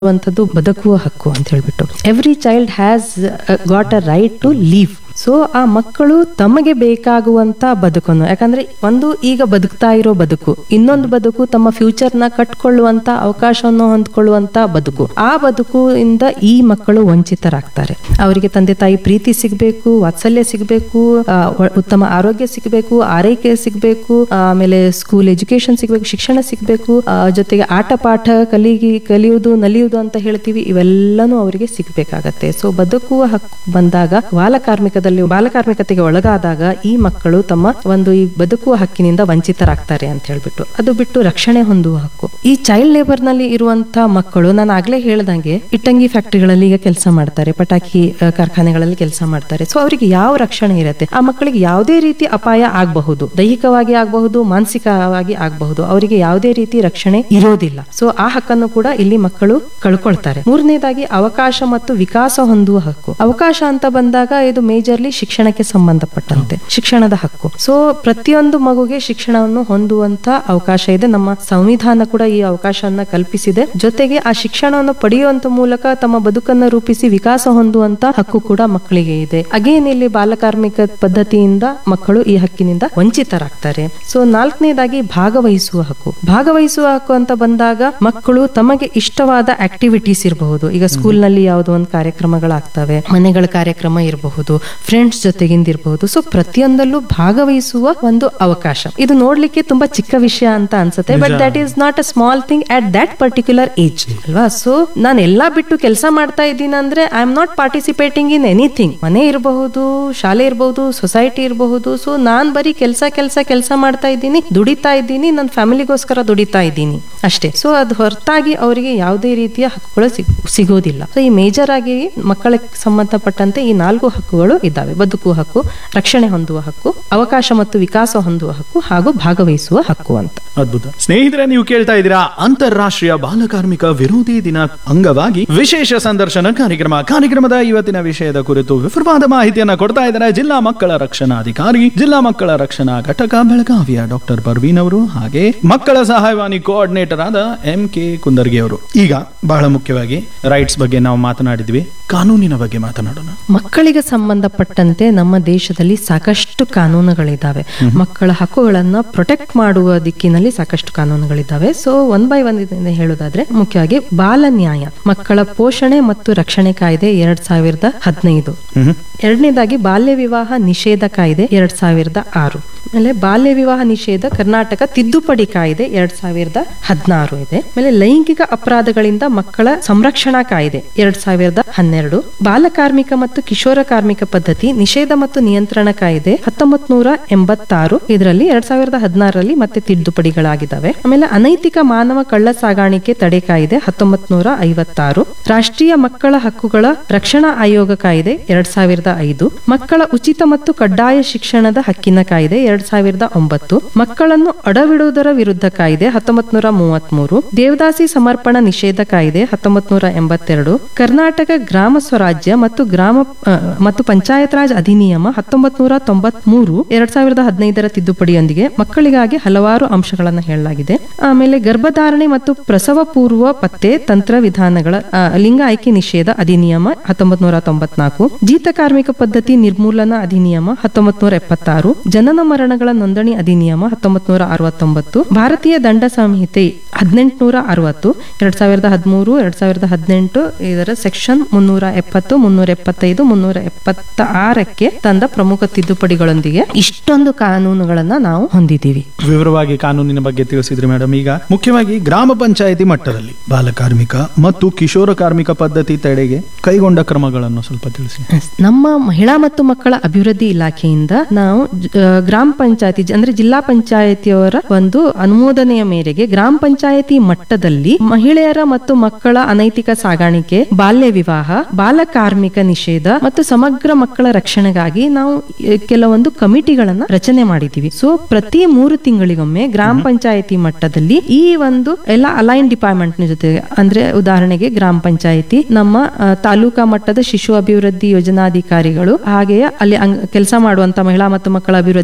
ವಂಥದ್ದು ಬದುಕುವ ಹಕ್ಕು ಅಂತ ಹೇಳ್ಬಿಟ್ಟು every child has got a right to live so ಆ ಮಕ್ಕಳು ತಮಗೆ ಬೇಕಾಗುವಂತ ಬದುಕನ್ನು ಯಾಕಂದ್ರೆ ಒಂದು ಈಗ ಬದುಕ್ತಾ ಇರೋ ಬದುಕು ಇನ್ನೊಂದು ಬದುಕು ತಮ್ಮ ಫ್ಯೂಚರ್ ನ ಕಟ್ಕೊಳ್ಳುವಂತ ಅವಕಾಶವನ್ನು ಹೊಂದ್ಕೊಳ್ಳುವಂತ ಬದುಕು ಆ ಬದುಕು ಇಂದ ಈ ಮಕ್ಕಳು ವಂಚಿತರಾಗ್ತಾರೆ ಅವರಿಗೆ ತಂದೆ ತಾಯಿ ಪ್ರೀತಿ ಸಿಗಬೇಕು ವಾತ್ಸಲ್ಯ ಸಿಗಬೇಕು ಉತ್ತಮ ಆರೋಗ್ಯ ಸಿಗಬೇಕು ಆರೈಕೆ ಸಿಗಬೇಕು ಆಮೇಲೆ ಸ್ಕೂಲ್ ಎಜುಕೇಶನ್ ಸಿಗಬೇಕು ಶಿಕ್ಷಣ ಸಿಗಬೇಕು ಜೊತೆಗೆ ಆಟ ಪಾಠ ಕಲಿಗಿ ಕಲಿಯುವುದು ನಲಿಯುವುದು ಅಂತ ಹೇಳ್ತೀವಿ ಇವೆಲ್ಲನೂ ಅವರಿಗೆ ಸಿಗಬೇಕಾಗತ್ತೆ ಸೊ ಬದುಕುವ ಹಕ್ಕು ಬಂದಾಗ ಬಾಲ ಕಾರ್ಮಿಕದಲ್ಲಿ ಬಾಲ ಕಾರ್ಮಿಕತೆಗೆ ಒಳಗಾದಾಗ ಈ ಮಕ್ಕಳು ತಮ್ಮ ಒಂದು ಈ ಬದುಕುವ ಹಕ್ಕಿನಿಂದ ವಂಚಿತರಾಗ್ತಾರೆ ಅಂತ ಹೇಳ್ಬಿಟ್ಟು ಅದು ಬಿಟ್ಟು ರಕ್ಷಣೆ ಹೊಂದುವ ಹಕ್ಕು ಈ ಚೈಲ್ಡ್ ಲೇಬರ್ ನಲ್ಲಿ ಇರುವಂತಹ ಮಕ್ಕಳು ನಾನು ಆಗ್ಲೇ ಹೇಳ್ದಂಗೆ ಇಟ್ಟಂಗಿ ಫ್ಯಾಕ್ಟರಿಗಳಲ್ಲಿ ಈಗ ಕೆಲಸ ಮಾಡ್ತಾರೆ ಪಟಾಕಿ ಆ, ಕಾರ್ಖಾನೆಗಳಲ್ಲಿ ಕೆಲಸ ಮಾಡ್ತಾರೆ ಸೊ ಅವರಿಗೆ ಯಾವ ರಕ್ಷಣೆ ಇರುತ್ತೆ ಆ ಮಕ್ಕಳಿಗೆ ಯಾವುದೇ ರೀತಿ ಅಪಾಯ ಆಗಬಹುದು ದೈಹಿಕವಾಗಿ ಆಗಬಹುದು ಮಾನಸಿಕವಾಗಿ ಆಗಬಹುದು ಅವರಿಗೆ ಯಾವುದೇ ರೀತಿ ರಕ್ಷಣೆ ಇರೋದಿಲ್ಲ ಸೊ ಆ ಹಕ್ಕನ್ನು ಕೂಡ ಇಲ್ಲಿ ಮಕ್ಕಳು ಕಳ್ಕೊಳ್ತಾರೆ ಮೂರನೇದಾಗಿ ಅವಕಾಶ ಮತ್ತು ವಿಕಾಸ ಹೊಂದುವ ಹಕ್ಕು ಅವಕಾಶ ಅಂತ ಬಂದಾಗ ಇದು ಮೇಜರ್ಲಿ ಶಿಕ್ಷಣಕ್ಕೆ ಸಂಬಂಧಪಟ್ಟಂತೆ ಶಿಕ್ಷಣದ ಹಕ್ಕು ಸೊ ಪ್ರತಿಯೊಂದು ಮಗುಗೆ ಶಿಕ್ಷಣವನ್ನು ಹೊಂದುವಂತ ಅವಕಾಶ ಇದೆ ನಮ್ಮ ಸಂವಿಧಾನ ಕೂಡ ಈ ಅವಕಾಶವನ್ನ ಕಲ್ಪಿಸಿದೆ ಜೊತೆಗೆ ಆ ಶಿಕ್ಷಣವನ್ನು ಪಡೆಯುವಂತ ಮೂಲಕ ತಮ್ಮ ಬದುಕನ್ನು ರೂಪಿಸಿ ವಿಕಾಸ ಹೊಂದುವಂತ ಹಕ್ಕು ಕೂಡ ಮಕ್ಕಳಿಗೆ ಇದೆ ಅಗೇನ್ ಇಲ್ಲಿ ಬಾಲಕಾರ್ಮಿಕ ಪದ್ಧತಿಯಿಂದ ಮಕ್ಕಳು ಈ ಹಕ್ಕಿನಿಂದ ವಂಚಿತರಾಗ್ತಾರೆ ಸೊ ನಾಲ್ಕನೇದಾಗಿ ಭಾಗವಹಿಸುವ ಹಕ್ಕು ಭಾಗವಹಿಸುವ ಹಕ್ಕು ಅಂತ ಬಂದಾಗ ಮಕ್ಕಳು ತಮಗೆ ಇಷ್ಟವಾದ ಆಕ್ಟಿವಿಟೀಸ್ ಇರಬಹುದು ಈಗ ಸ್ಕೂಲ್ ನಲ್ಲಿ ಯಾವುದೋ ಒಂದು ಕಾರ್ಯಕ್ರಮಗಳಾಗ್ತವೆ ಮನೆಗಳ ಕಾರ್ಯಕ್ರಮ ಇರಬಹುದು ಫ್ರೆಂಡ್ಸ್ ಜೊತೆಗಿಂದ ಇರಬಹುದು ಸೊ ಪ್ರತಿಯೊಂದಲ್ಲೂ ಭಾಗವಹಿಸುವ ಒಂದು ಅವಕಾಶ ಇದು ನೋಡ್ಲಿಕ್ಕೆ ತುಂಬಾ ಚಿಕ್ಕ ವಿಷಯ ಅಂತ ಅನ್ಸುತ್ತೆ but that is not a small thing at that particular age ಅಲ್ವಾ ಸೊ ನಾನು ಎಲ್ಲಾ ಬಿಟ್ಟು ಕೆಲಸ ಮಾಡ್ತಾ ಇದ್ದೀನಿ ಅಂದ್ರೆ I am not participating in anything ಮನೆ ಇರಬಹುದು ಶಾಲೆ ಇರಬಹುದು ಸೊಸೈಟಿ ಇರಬಹುದು ಸೊ ನಾನ್ ಬರೀ ಕೆಲಸ ಕೆಲಸ ಕೆಲಸ ಮಾಡ್ತಾ ಇದ್ದೀನಿ ದುಡಿತಾ ಇದ್ದೀನಿ ನನ್ನ ಫ್ಯಾಮಿಲಿಗೋಸ್ಕರ ದುಡಿತಾ ಇದ್ದೀನಿ ಅಷ್ಟೇ ಸೊ ಅದು ಹೊರತಾಗಿ ಅವರಿಗೆ ಯಾವುದೇ ರೀತಿಯ ಹಕ್ಕುಗಳು ಸಿಗ್- ಸಿಗೋದಿಲ್ಲ ಸೊ ಈ ಮೇಜರ್ ಆಗಿ ಮಕ್ಕಳಿಗೆ ಸಂಬಂಧಪಟ್ಟಂತೆ ಈ ನಾಲ್ಕು ಹಕ್ಕುಗಳು ಇದ್ದಾವೆ ಬದುಕುವ ಹಕ್ಕು ರಕ್ಷಣೆ ಹೊಂದುವ ಹಕ್ಕು ಅವಕಾಶ ಮತ್ತು ವಿಕಾಸ ಹೊಂದುವ ಹಕ್ಕು ಹಾಗೂ ಭಾಗವಹಿಸುವ ಹಕ್ಕು ಅಂತ ಅದ್ಭುತ ಸ್ನೇಹಿತರೆ ನೀವು ಕೇಳ್ತಾ ಇದ್ದೀರಾ ಅಂತಾರಾಷ್ಟ್ರೀಯ ಬಾಲಕಾರ್ಮಿಕ ವಿರೋಧಿ ದಿನ ಅಂಗವಾಗಿ ವಿಶೇಷ ಸಂದರ್ಶನ ಕಾರ್ಯಕ್ರಮ ಕಾರ್ಯಕ್ರಮದ ಇವತ್ತಿನ ವಿಷಯದ ಕುರಿತು ವಿವರವಾದ ಮಾಹಿತಿಯನ್ನ ಕೊಡ್ತಾ ಇದ್ದಾರೆ ಜಿಲ್ಲಾ ಮಕ್ಕಳ ರಕ್ಷಣಾಧಿಕಾರಿ ಜಿಲ್ಲಾ ಮಕ್ಕಳ ರಕ್ಷಣಾ ಘಟಕ ಬೆಳಗಾವಿಯ ಡಾಕ್ಟರ್ ಪರ್ವೀನ್ ಅವರು ಹಾಗೆ ಮಕ್ಕಳ ಸಹಾಯವಾಣಿ ಕೋಆರ್ಡಿನೇಟರ್ ಆದ ಎಂ ಕೆ ಕುಂದರ್ಗಿ ಅವರು ಈಗ ಬಹಳ ಮುಖ್ಯವಾಗಿ ರೈಟ್ಸ್ ಬಗ್ಗೆ ನಾವು ಮಾತನಾಡಿದ್ವಿ ಕಾನೂನಿನ ಬಗ್ಗೆ ಮಾತನಾಡೋಣ ಮಕ್ಕಳಿಗೆ ಸಂಬಂಧಪಟ್ಟಂತೆ ನಮ್ಮ ದೇಶದಲ್ಲಿ ಸಾಕಷ್ಟು ಕಾನೂನುಗಳಿದ್ದಾವೆ ಮಕ್ಕಳ ಹಕ್ಕುಗಳನ್ನ ಪ್ರೊಟೆಕ್ಟ್ ಮಾಡುವ ದಿಕ್ಕಿನಲ್ಲಿ ಸಾಕಷ್ಟು ಕಾನೂನುಗಳಿದ್ದಾವೆ ಸೊ ಒನ್ ಬೈ ಒನ್ ಇದನ್ನ ಹೇಳೋದಾದ್ರೆ ಮುಖ್ಯವಾಗಿ ಬಾಲ ನ್ಯಾಯ ಮಕ್ಕಳ ಪೋಷಣೆ ಮತ್ತು ರಕ್ಷಣೆ ಕಾಯ್ದೆ ಎರಡ್ ಸಾವಿರದ ಹದಿನೈದು ಹ್ಮ್ ಎರಡನೇದಾಗಿ ಬಾಲ್ಯ ವಿವಾಹ ನಿಷೇಧ ಕಾಯ್ದೆ ಎರಡ್ ಸಾವಿರದ ಆರು ಆಮೇಲೆ ಬಾಲ್ಯ ವಿವಾಹ ನಿಷೇಧ ಕರ್ನಾಟಕ ತಿದ್ದುಪಡಿ ಕಾಯ್ದೆ ಎರಡ್ ಸಾವಿರದ ಹದಿನಾರು ಇದೆ ಆಮೇಲೆ ಲೈಂಗಿಕ ಅಪರಾಧಗಳಿಂದ ಮಕ್ಕಳ ಸಂರಕ್ಷಣಾ ಕಾಯ್ದೆ ಎರಡ್ ಸಾವಿರದ ಹನ್ನೆರಡು ಬಾಲಕಾರ್ಮಿಕ ಮತ್ತು ಕಿಶೋರ ಕಾರ್ಮಿಕ ಪದ್ಧತಿ ನಿಷೇಧ ಮತ್ತು ನಿಯಂತ್ರಣ ಕಾಯ್ದೆ ಹತ್ತೊಂಬತ್ ನೂರ ಎಂಬತ್ತಾರು ಇದರಲ್ಲಿ ಎರಡ್ ಸಾವಿರದ ಹದಿನಾರರಲ್ಲಿ ಮತ್ತೆ ತಿದ್ದುಪಡಿಗಳಾಗಿದ್ದಾವೆ ಆಮೇಲೆ ಅನೈತಿಕ ಮಾನವ ಕಳ್ಳ ಸಾಗಾಣಿಕೆ ತಡೆ ಕಾಯ್ದೆ ಹತ್ತೊಂಬತ್ ನೂರ ಐವತ್ತಾರು ರಾಷ್ಟ್ರೀಯ ಮಕ್ಕಳ ಹಕ್ಕುಗಳ ರಕ್ಷಣಾ ಆಯೋಗ ಕಾಯ್ದೆ ಎರಡ್ ಸಾವಿರದ ಐದು ಮಕ್ಕಳ ಉಚಿತ ಮತ್ತು ಕಡ್ಡಾಯ ಶಿಕ್ಷಣದ ಹಕ್ಕಿನ ಕಾಯ್ದೆ ಎರಡ್ ಸಾವಿರದ ಒಂಬತ್ತು ಮಕ್ಕಳನ್ನು ಅಡವಿಡುವುದರ ವಿರುದ್ಧ ಕಾಯ್ದೆ ಹತ್ತೊಂಬತ್ ನೂರ ಮೂವತ್ಮೂರು ದೇವದಾಸಿ ಸಮರ್ಪಣಾ ನಿಷೇಧ ಕಾಯ್ದೆ ಹತ್ತೊಂಬತ್ ನೂರ ಎಂಬತ್ತೆರಡು ಕರ್ನಾಟಕ ಗ್ರಾಮ ಸ್ವರಾಜ್ಯ ಮತ್ತು ಗ್ರಾಮ ಆ, ಮತ್ತು ಪಂಚಾಯತ್ ರಾಜ್ ಅಧಿನಿಯಮ ಹತ್ತೊಂಬತ್ ನೂರ ತೊಂಬತ್ಮೂರು ಎರಡ್ ಸಾವಿರದ ಹದಿನೈದರ ತಿದ್ದುಪಡಿಯೊಂದಿಗೆ ಮಕ್ಕಳಿಗಾಗಿ ಹಲವಾರು ಅಂಶಗಳನ್ನು ಹೇಳಲಾಗಿದೆ ಆಮೇಲೆ ಗರ್ಭಧಾರಣೆ ಮತ್ತು ಪ್ರಸವ ಪೂರ್ವ ಪತ್ತೆ ತಂತ್ರ ವಿಧಾನಗಳ ಆ, ಲಿಂಗ ಆಯ್ಕೆ ನಿಷೇಧ ಅಧಿನಿಯಮ ಹತ್ತೊಂಬತ್ ನೂರ ತೊಂಬತ್ನಾಲ್ಕು ಜೀತ ಕಾರ್ಮಿಕ ಪದ್ಧತಿ ನಿರ್ಮೂಲನಾ ಅಧಿನಿಯಮ ಹತ್ತೊಂಬತ್ ನೂರ ಎಪ್ಪತ್ತಾರು ಜನನ ಮರಣಗಳ ನೋಂದಣಿ ಅಧಿನಿಯಮ ಹತ್ತೊಂಬತ್ ನೂರ ಅರವತ್ತೊಂಬತ್ತು ಭಾರತೀಯ ದಂಡ ಸಂಹಿತೆ ಹದಿನೆಂಟುನೂರ ಅರವತ್ತು ಎರಡ್ ಸಾವಿರದ ಹದಿಮೂರು ಎರಡ್ ಸಾವಿರದ ಹದಿನೆಂಟು ಇದರ ಸೆಕ್ಷನ್ ಮುನ್ನೂರ ಎಪ್ಪತ್ತು ಮುನ್ನೂರ ಎಪ್ಪತ್ತೈದು ಮುನ್ನೂರ ಎಪ್ಪತ್ತ ಆರಕ್ಕೆ ತಂದ ಪ್ರಮುಖ ತಿದ್ದುಪಡಿಗಳೊಂದಿಗೆ ಇಷ್ಟೊಂದು ಕಾನೂನುಗಳನ್ನ ನಾವು ಹೊಂದಿದ್ದೀವಿ ವಿವರವಾಗಿ ಕಾನೂನಿನ ಬಗ್ಗೆ ತಿಳಿಸಿದ್ರಿ ಮೇಡಮ್ ಈಗ ಮುಖ್ಯವಾಗಿ ಗ್ರಾಮ ಪಂಚಾಯಿತಿ ಮಟ್ಟದಲ್ಲಿ ಬಾಲಕಾರ್ಮಿಕ ಮತ್ತು ಕಿಶೋರ ಕಾರ್ಮಿಕ ಪದ್ಧತಿ ತಡೆಗೆ ಕೈಗೊಂಡ ಕ್ರಮಗಳನ್ನು ಸ್ವಲ್ಪ ತಿಳಿಸಿ ನಮ್ಮ ಮಹಿಳಾ ಮತ್ತು ಮಕ್ಕಳ ಅಭಿವೃದ್ಧಿ ಇಲಾಖೆಯಿಂದ ನಾವು ಜ- ಆ, ಗ್ರಾಮ ಪಂಚಾಯತಿ ಅಂದ್ರೆ ಜಿಲ್ಲಾ ಪಂಚಾಯತಿಯವರ ಒಂದು ಅನುಮೋದನೆಯ ಮೇರೆಗೆ ಗ್ರಾಮ ಪಂಚಾಯತಿ ಮಟ್ಟದಲ್ಲಿ ಮಹಿಳೆಯರ ಮತ್ತು ಮಕ್ಕಳ ಅನೈತಿಕ ಸಾಗಾಣಿಕೆ ಬಾಲ್ಯ ವಿವಾಹ ಬಾಲ ಕಾರ್ಮಿಕ ನಿಷೇಧ ಮತ್ತು ಸಮಗ್ರ ಮಕ್ಕಳ ರಕ್ಷಣೆಗಾಗಿ ನಾವು ಆ, ಕೆಲವೊಂದು ಕಮಿಟಿಗಳನ್ನ ರಚನೆ ಮಾಡಿದ್ದೀವಿ ಸೊ ಪ್ರತಿ ಮೂರು ತಿಂಗಳಿಗೊಮ್ಮೆ ಗ್ರಾಮ ಪಂಚಾಯತಿ ಮಟ್ಟದಲ್ಲಿ ಈ ಒಂದು ಎಲ್ಲ ಅಲೈನ್ ಡಿಪಾರ್ಟ್ಮೆಂಟ್ ಜೊತೆ ಅಂದ್ರೆ ಉದಾಹರಣೆಗೆ ಗ್ರಾಮ ಪಂಚಾಯತಿ ನಮ್ಮ ಆ, ತಾಲೂಕಾ ಮಟ್ಟದ ಶಿಶು ಅಭಿವೃದ್ಧಿ ಯೋಜನಾಧಿಕಾರಿಗಳು ಹಾಗೆಯೇ ಅಲ್ಲಿ ಕೆಲಸ ಮಾಡುವಂತ ಮಹಿಳಾ ಮತ್ತು ಮಕ್ಕಳ ಅಭಿವೃದ್ಧಿ ಇಲಾಖೆಯ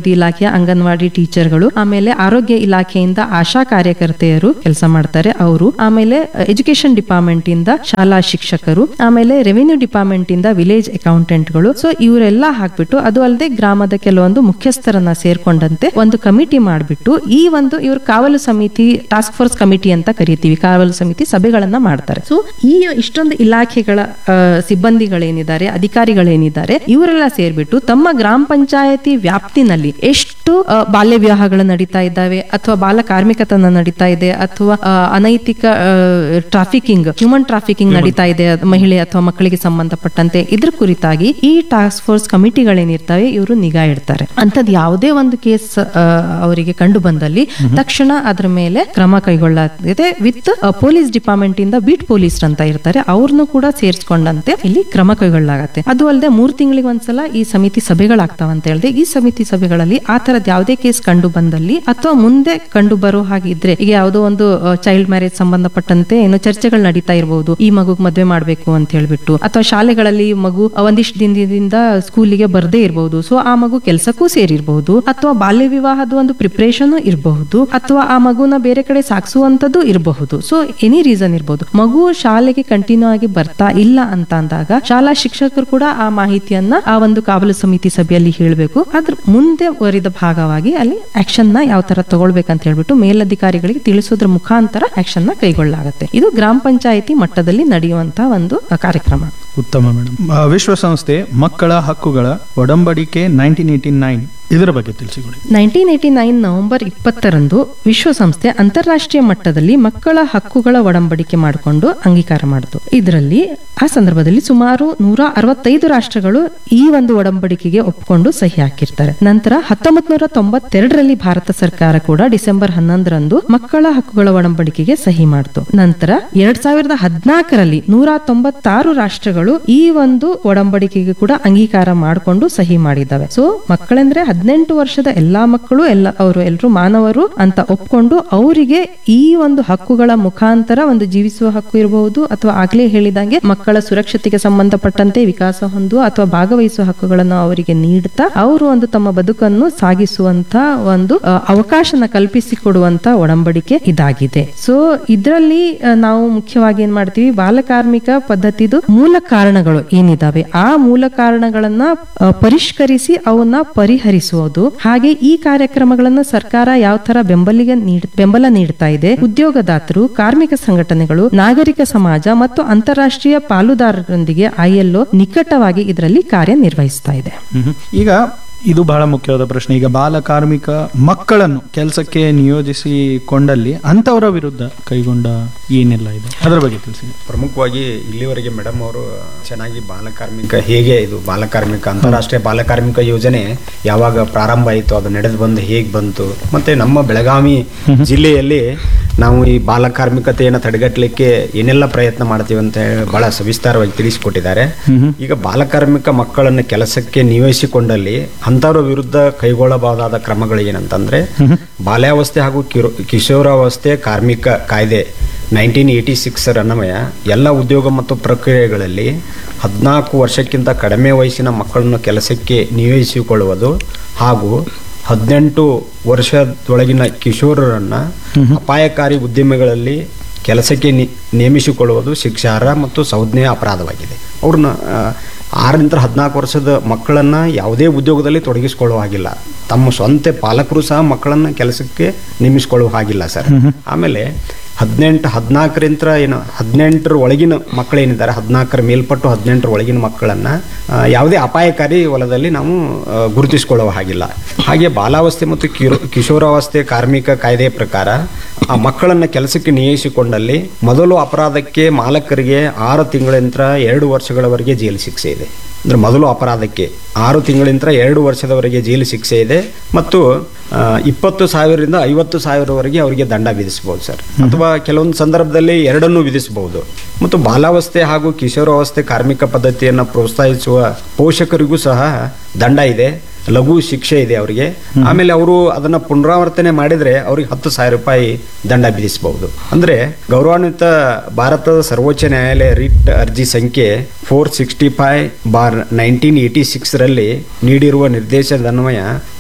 ಜೊತೆಗೆ ಅಂಗನವಾಡಿ ಟೀಚರ್ಗಳು ಆಮೇಲೆ ಆರೋಗ್ಯ ಇಲಾಖೆಯಿಂದ ಆಶಾ ಕಾರ್ಯಕರ್ತೆಯರು ಕೆಲಸ ಮಾಡ್ತಾರೆ ಅವರು ಆಮೇಲೆ ಎಜುಕೇಶನ್ ಡಿಪಾರ್ಟ್ಮೆಂಟ್ ಇಂದ ಶಾಲಾ ಶಿಕ್ಷಕರು ಆಮೇಲೆ ರೆವಿನ್ಯೂ ಡಿಪಾರ್ಟ್ಮೆಂಟ್ ಇಂದ ವಿಲೇಜ್ ಅಕೌಂಟೆಂಟ್ಗಳು ಸೊ ಇವರೆಲ್ಲ ಹಾಕ್ಬಿಟ್ಟು ಅದು ಅಲ್ಲದೆ ಗ್ರಾಮದ ಕೆಲವೊಂದು ಮುಖ್ಯಸ್ಥರನ್ನ ಸೇರ್ಕೊಂಡಂತೆ ಒಂದು ಕಮಿಟಿ ಮಾಡಿಬಿಟ್ಟು ಈ ಒಂದು ಇವರು ಕಾವಲು ಸಮಿತಿ ಟಾಸ್ಕ್ ಫೋರ್ಸ್ ಕಮಿಟಿ ಅಂತ ಕರಿತೀವಿ ಕಾವಲು ಸಮಿತಿ ಸಭೆಗಳನ್ನ ಮಾಡ್ತಾರೆ ಸೊ ಈ ಇಷ್ಟೊಂದು ಇಲಾಖೆಗಳ ಆ, ಸಿಬ್ಬಂದಿಗಳೇನಿದ್ದಾರೆ ಅಧಿಕಾರಿಗಳೇನಿದ್ದಾರೆ ಇವರೆಲ್ಲ ಸೇರ್ಬಿಟ್ಟು ತಮ್ಮ ಗ್ರಾಮ ಪಂಚಾಯತಿ ವ್ಯಾಪ್ತಿನಲ್ಲಿ ಎಷ್ಟು ಆ, ಬಾಲ್ಯ ವಿವಾಹಗಳು ನಡೀತಾ ಇದ್ದಾವೆ ಅಥವಾ ಬಾಲ ಕಾರ್ಮಿಕತನ ನಡೀತಾ ಇದೆ ಅಥವಾ ಆ, ಅನೈತಿಕ ಟ್ರಾಫಿಕಿಂಗ್ ಹ್ಯೂಮನ್ ಟ್ರಾಫಿಕಿಂಗ್ ನಡೀತಾ ಇದೆ ಅದ್ ಮಹಿಳೆ ಅಥವಾ ಮಕ್ಕಳಿಗೆ ಸಂಬಂಧಪಟ್ಟಂತೆ ಇದ್ರ ಕುರಿತಾಗಿ ಈ ಟಾಸ್ಕ್ ಫೋರ್ಸ್ ಕಮಿಟಿಗಳೇನಿರ್ತವೆ ಇವರು ನಿಗಾ ಇಡ್ತಾರೆ ಅಂತದ್ ಯಾವುದೇ ಒಂದು ಕೇಸ್ ಅವರಿಗೆ ಕಂಡು ಬಂದಲ್ಲಿ ತಕ್ಷಣ ಅದ್ರ ಮೇಲೆ ಕ್ರಮ ಕೈಗೊಳ್ಳಲಾಗಿದೆ ವಿತ್ ಪೊಲೀಸ್ ಡಿಪಾರ್ಟ್ಮೆಂಟ್ ಇಂದ ಬೀಟ್ ಪೊಲೀಸ್ ಅಂತ ಇರ್ತಾರೆ ಅವ್ರನ್ನು ಕೂಡ ಸೇರಿಸ್ಕೊಂಡಂತೆ ಇಲ್ಲಿ ಕ್ರಮ ಕೈಗೊಳ್ಳಲಾಗತ್ತೆ ಅದು ಅಲ್ಲದೆ ಮೂರ್ ತಿಂಗಳಿಗೆ ಒಂದ್ಸಲ ಈ ಸಮಿತಿ ಸಭೆಗಳಾಗ್ತಾವ ಅಂತ ಹೇಳಿದೆ ಈ ಸಮಿತಿ ಸಭೆಗಳಲ್ಲಿ ಆ ತರದ್ ಯಾವುದೇ ಕೇಸ್ ಕಂಡು ಬಂದಲ್ಲಿ ಅಥವಾ ಮುಂದೆ ಕಂಡು ಬರೋ ಹಾಗಿದ್ರೆ ಈಗ ಯಾವುದೋ ಒಂದು ಚೈಲ್ಡ್ ಮ್ಯಾರೇಜ್ ಸಂಬಂಧಪಟ್ಟಂತೆ ಏನೋ ಚರ್ಚೆಗಳು ನಡೀತಾ ಇರಬಹುದು ಈ ಮಗುಗ್ ಮದ್ವೆ ಮಾಡ್ಬೇಕು ಅಂತ ಹೇಳ್ಬಿಟ್ಟು ಅಥವಾ ಶಾಲೆಗಳಲ್ಲಿ ಮಗು ಒಂದಿಷ್ಟು ದಿನದಿಂದ ಸ್ಕೂಲಿಗೆ ಬರ್ದೇ ಇರಬಹುದು ಸೊ ಆ ಮಗು ಕೆಲಸಕ್ಕೂ ಸೇರಿರಬಹುದು ಅಥವಾ ಬಾಲ್ಯ ವಿವಾಹದ ಒಂದು ಪ್ರಿಪರೇಷನ್ ಇರಬಹುದು ಅಥವಾ ಆ ಮಗುನ ಬೇರೆ ಕಡೆ ಸಾಗಿಸುವಂತದ್ದು ಇರಬಹುದು ಸೊ ಎನಿ ರೀಸನ್ ಇರಬಹುದು ಮಗು ಶಾಲೆಗೆ ಕಂಟಿನ್ಯೂ ಆಗಿ ಬರ್ತಾ ಇಲ್ಲ ಅಂತ ಅಂದಾಗ ಶಾಲಾ ಶಿಕ್ಷಕರು ಕೂಡ ಆ ಮಾಹಿತಿಯನ್ನ ಆ ಒಂದು ಕಾವಲು ಸಮಿತಿ ಸಭೆಯಲ್ಲಿ ಹೇಳಬೇಕು ಅದ್ರ ಮುಂದೆ ವರಿದ ಭಾಗವಾಗಿ ಅಲ್ಲಿ ಆಕ್ಷನ್ ನ ಯಾವ ತರ ತಗೊಳ್ಬೇಕಂತ ಹೇಳ್ಬಿಟ್ಟು ಮೇಲಧಿಕಾರಿಗಳಿಗೆ ತಿಳಿಸೋದ್ರ ಮುಖಾಂತರ ಆಕ್ಷನ್ ನ ಕೈಗೊಳ್ಳಲಾಗುತ್ತೆ ಇದು ಗ್ರಾಮ ಪಂಚಾಯಿತಿ ಮಟ್ಟದಲ್ಲಿ ನಡೆಯುವಂತಹ ಒಂದು ಅ, ಕಾರ್ಯಕ್ರಮ ಉತ್ತಮ ಮೇಡಮ್ ವಿಶ್ವಸಂಸ್ಥೆ ಮಕ್ಕಳ ಹಕ್ಕುಗಳ ಒಡಂಬಡಿಕೆ ನೈನ್ಟೀನ್ ಏಟಿ ನೈನ್ ಇದರ ಬಗ್ಗೆ ತಿಳಿಸಿಕೊಡಿ ನೈನ್ಟೀನ್ ಏಟಿ ನೈನ್ ನವೆಂಬರ್ ಇಪ್ಪತ್ತರಂದು ವಿಶ್ವಸಂಸ್ಥೆ ಅಂತಾರಾಷ್ಟ್ರೀಯ ಮಟ್ಟದಲ್ಲಿ ಮಕ್ಕಳ ಹಕ್ಕುಗಳ ಒಡಂಬಡಿಕೆ ಮಾಡಿಕೊಂಡು ಅಂಗೀಕಾರ ಮಾಡಿತು ಇದರಲ್ಲಿ ಆ ಸಂದರ್ಭದಲ್ಲಿ ಸುಮಾರು ನೂರ ಅರವತ್ತೈದು ರಾಷ್ಟ್ರಗಳು ಈ ಒಂದು ಒಡಂಬಡಿಕೆಗೆ ಒಪ್ಪಿಕೊಂಡು ಸಹಿ ಹಾಕಿರ್ತಾರೆ ನಂತರ ಹತ್ತೊಂಬತ್ ನೂರ ತೊಂಬತ್ತೆರಡರಲ್ಲಿ ಭಾರತ ಸರ್ಕಾರ ಕೂಡ ಡಿಸೆಂಬರ್ ಹನ್ನೊಂದರಂದು ಮಕ್ಕಳ ಹಕ್ಕುಗಳ ಒಡಂಬಡಿಕೆಗೆ ಸಹಿ ಮಾಡಿತು ನಂತರ ಎರಡ್ ಸಾವಿರದ ಹದಿನಾಲ್ಕರಲ್ಲಿ ನೂರ ತೊಂಬತ್ತಾರು ರಾಷ್ಟ್ರಗಳು ಈ ಒಂದು ಒಡಂಬಡಿಕೆಗೆ ಕೂಡ ಅಂಗೀಕಾರ ಮಾಡಿಕೊಂಡು ಸಹಿ ಮಾಡಿದ್ದಾವೆ ಸೊ ಮಕ್ಕಳೆಂದ್ರೆ ಹದಿನೆಂಟು ವರ್ಷದ ಎಲ್ಲಾ ಮಕ್ಕಳು ಎಲ್ಲ ಅವರು ಎಲ್ಲರೂ ಮಾನವರು ಅಂತ ಒಪ್ಕೊಂಡು ಅವರಿಗೆ ಈ ಒಂದು ಹಕ್ಕುಗಳ ಮುಖಾಂತರ ಒಂದು ಜೀವಿಸುವ ಹಕ್ಕು ಇರಬಹುದು ಅಥವಾ ಆಗ್ಲೇ ಹೇಳಿದಂಗೆ ಮಕ್ಕಳ ಸುರಕ್ಷತೆಗೆ ಸಂಬಂಧಪಟ್ಟಂತೆ ವಿಕಾಸ ಹೊಂದುವ ಅಥವಾ ಭಾಗವಹಿಸುವ ಹಕ್ಕುಗಳನ್ನು ಅವರಿಗೆ ನೀಡುತ್ತಾ ಅವರು ಒಂದು ತಮ್ಮ ಬದುಕನ್ನು ಸಾಗಿಸುವಂತ ಒಂದು ಆ, ಅವಕಾಶನ ಕಲ್ಪಿಸಿಕೊಡುವಂತ ಒಡಂಬಡಿಕೆ ಇದಾಗಿದೆ ಸೊ ಇದರಲ್ಲಿ ಆ, ನಾವು ಮುಖ್ಯವಾಗಿ ಏನ್ ಮಾಡ್ತೀವಿ ಬಾಲಕಾರ್ಮಿಕ ಪದ್ಧತಿದು ಮೂಲ ಕಾರಣಗಳು ಏನಿದಾವೆ ಆ ಮೂಲ ಕಾರಣಗಳನ್ನ ಆ, ಪರಿಷ್ಕರಿಸಿ ಅವನ್ನ ಪರಿಹರಿಸುವುದು ಹಾಗೆ ಈ ಕಾರ್ಯಕ್ರಮಗಳನ್ನ ಸರ್ಕಾರ ಯಾವ ತರ ಬೆಂಬಲಿಗೆ ನೀಡ್- ಬೆಂಬಲ ನೀಡ್ತಾ ಇದೆ ಉದ್ಯೋಗದಾತರು ಕಾರ್ಮಿಕ ಸಂಘಟನೆಗಳು ನಾಗರಿಕ ಸಮಾಜ ಮತ್ತು ಅಂತಾರಾಷ್ಟ್ರೀಯ ಪಾಲುದಾರರೊಂದಿಗೆ ಐಎಲ್ಒ ನಿಕಟವಾಗಿ ಇದರಲ್ಲಿ ಕಾರ್ಯನಿರ್ವಹಿಸ್ತಾ ಇದೆ ಮ್ಹೂ. ಈಗ ಇದು ಬಹಳ ಮುಖ್ಯವಾದ ಪ್ರಶ್ನೆ ಈಗ ಬಾಲ ಕಾರ್ಮಿಕ ಮಕ್ಕಳನ್ನು ಕೆಲಸಕ್ಕೆ ನಿಯೋಜಿಸಿಕೊಂಡಲ್ಲಿ ಅಂತವರ ವಿರುದ್ಧ ಕೈಗೊಂಡ ಏನೆಲ್ಲ ಇದೆ ಅದರ ಬಗ್ಗೆ ತಿಳಿಸಿ ಪ್ರಮುಖವಾಗಿ ಇಲ್ಲಿವರೆಗೆ ಮೇಡಮ್ ಅವರು ಚೆನ್ನಾಗಿ ಬಾಲಕಾರ್ಮಿಕ ಹೇಗೆ ಇದು ಬಾಲಕಾರ್ಮಿಕ ಅಂತಾರಾಷ್ಟ್ರೀಯ ಬಾಲಕಾರ್ಮಿಕ ಯೋಜನೆ ಯಾವಾಗ ಪ್ರಾರಂಭ ಆಯಿತು ಅದು ನಡೆದು ಬಂದು ಹೇಗೆ ಬಂತು ಮತ್ತೆ ನಮ್ಮ ಬೆಳಗಾವಿ ಜಿಲ್ಲೆಯಲ್ಲಿ ನಾವು ಈ ಬಾಲಕಾರ್ಮಿಕತೆಯನ್ನು ತಡೆಗಟ್ಟಲಿಕ್ಕೆ ಏನೆಲ್ಲ ಪ್ರಯತ್ನ ಮಾಡ್ತೀವಿ ಅಂತ ಹೇಳಿ ಬಹಳ ಸವಿಸ್ತಾರವಾಗಿ ತಿಳಿಸಿಕೊಟ್ಟಿದ್ದಾರೆ ಈಗ ಬಾಲಕಾರ್ಮಿಕ ಮಕ್ಕಳನ್ನು ಕೆಲಸಕ್ಕೆ ನಿಯೋಜಿಸಿಕೊಂಡಲ್ಲಿ ಅಂಥವ್ರ ವಿರುದ್ಧ ಕೈಗೊಳ್ಳಬಹುದಾದ ಕ್ರಮಗಳು ಏನಂತಂದ್ರೆ ಬಾಲ್ಯಾವಸ್ಥೆ ಹಾಗೂ ಕಿರು ಕಿಶೋರಾವಸ್ಥೆ ಕಾರ್ಮಿಕ ಕಾಯ್ದೆ ನೈನ್ಟೀನ್ ಏಯ್ಟಿ ಸಿಕ್ಸರ ಅನ್ವಯ ಎಲ್ಲ ಉದ್ಯೋಗ ಮತ್ತು ಪ್ರಕ್ರಿಯೆಗಳಲ್ಲಿ ಹದಿನಾಲ್ಕು ವರ್ಷಕ್ಕಿಂತ ಕಡಿಮೆ ವಯಸ್ಸಿನ ಮಕ್ಕಳನ್ನು ಕೆಲಸಕ್ಕೆ ನಿಯೋಜಿಸಿಕೊಳ್ಳುವುದು ಹಾಗೂ ಹದಿನೆಂಟು ವರ್ಷದೊಳಗಿನ ಕಿಶೋರರನ್ನು ಅಪಾಯಕಾರಿ ಉದ್ಯಮಗಳಲ್ಲಿ ಕೆಲಸಕ್ಕೆ ನಿ- ನೇಮಿಸಿಕೊಳ್ಳುವುದು ಶಿಕ್ಷಾರ್ಹ ಮತ್ತು ಸಂಜ್ಞೆಯ ಅಪರಾಧವಾಗಿದೆ ಅವ್ರನ್ನ ಆ, ಆರರಿಂದ ಹದಿನಾಲ್ಕು ವರ್ಷದ ಮಕ್ಕಳನ್ನು ಯಾವುದೇ ಉದ್ಯೋಗದಲ್ಲಿ ತೊಡಗಿಸಿಕೊಳ್ಳುವ ಹಾಗಿಲ್ಲ ತಮ್ಮ ಸ್ವಂತ ಪಾಲಕರು ಸಹ ಮಕ್ಕಳನ್ನು ಕೆಲಸಕ್ಕೆ ನೇಮಿಸಿಕೊಳ್ಳುವ ಹಾಗಿಲ್ಲ ಸರ್ ಆಮೇಲೆ ಹದಿನೆಂಟು ಹದಿನಾಲ್ಕರಿಂದ ಏನು ಹದಿನೆಂಟರ ಒಳಗಿನ ಮಕ್ಕಳೇನಿದ್ದಾರೆ ಹದಿನಾಲ್ಕರ ಮೇಲ್ಪಟ್ಟು ಹದಿನೆಂಟರ ಒಳಗಿನ ಮಕ್ಕಳನ್ನು ಯಾವುದೇ ಅಪಾಯಕಾರಿ ಹೊಲದಲ್ಲಿ ನಾವು ಆ, ಗುರುತಿಸಿಕೊಳ್ಳುವ ಹಾಗಿಲ್ಲ ಹಾಗೆ ಬಾಲಾವಸ್ಥೆ ಮತ್ತು ಕಿರು ಕಿಶೋರಾವಸ್ಥೆ ಕಾರ್ಮಿಕ ಕಾಯ್ದೆ ಪ್ರಕಾರ ಆ ಮಕ್ಕಳನ್ನು ಕೆಲಸಕ್ಕೆ ನಿಯೋಜಿಸಿಕೊಂಡಲ್ಲಿ ಮೊದಲು ಅಪರಾಧಕ್ಕೆ ಮಾಲಕರಿಗೆ ಆರು ತಿಂಗಳಿಂದ ಎರಡು ವರ್ಷಗಳವರೆಗೆ ಜೈಲು ಶಿಕ್ಷೆ ಇದೆ ಅಂದ್ರೆ ಮೊದಲು ಅಪರಾಧಕ್ಕೆ ಆರು ತಿಂಗಳಿಂದ ಎರಡು ವರ್ಷದವರೆಗೆ ಜೈಲು ಶಿಕ್ಷೆ ಇದೆ ಮತ್ತು ಆ, ಇಪ್ಪತ್ತು ಸಾವಿರದಿಂದ ಐವತ್ತು ಸಾವಿರವರೆಗೆ ಅವರಿಗೆ ದಂಡ ವಿಧಿಸಬಹುದು ಸರ್ ಅಥವಾ ಕೆಲವೊಂದು ಸಂದರ್ಭದಲ್ಲಿ ಎರಡನ್ನೂ ವಿಧಿಸಬಹುದು ಮತ್ತು ಬಾಲಾವಸ್ಥೆ ಹಾಗೂ ಕಿಶೋರಾವಸ್ಥೆ ಕಾರ್ಮಿಕ ಪದ್ಧತಿಯನ್ನು ಪ್ರೋತ್ಸಾಹಿಸುವ ಪೋಷಕರಿಗೂ ಸಹ ದಂಡ ಇದೆ ಲಘು ಶಿಕ್ಷೆ ಇದೆ ಅವರಿಗೆ ಆಮೇಲೆ ಅವರು ಅದನ್ನ ಪುನರಾವರ್ತನೆ ಮಾಡಿದ್ರೆ ಅವ್ರಿಗೆ ಹತ್ತು ಸಾವಿರ ರೂಪಾಯಿ ದಂಡ ವಿಧಿಸಬಹುದು ಅಂದ್ರೆ ಗೌರವಾನ್ವಿತ ಭಾರತದ ಸರ್ವೋಚ್ಚ ನ್ಯಾಯಾಲಯ ರಿಟ್ ಅರ್ಜಿ ಸಂಖ್ಯೆ four sixty five bar nineteen eighty six ರಲ್ಲಿ ನೀಡಿರುವ ನಿರ್ದೇಶನದನ್ವಯ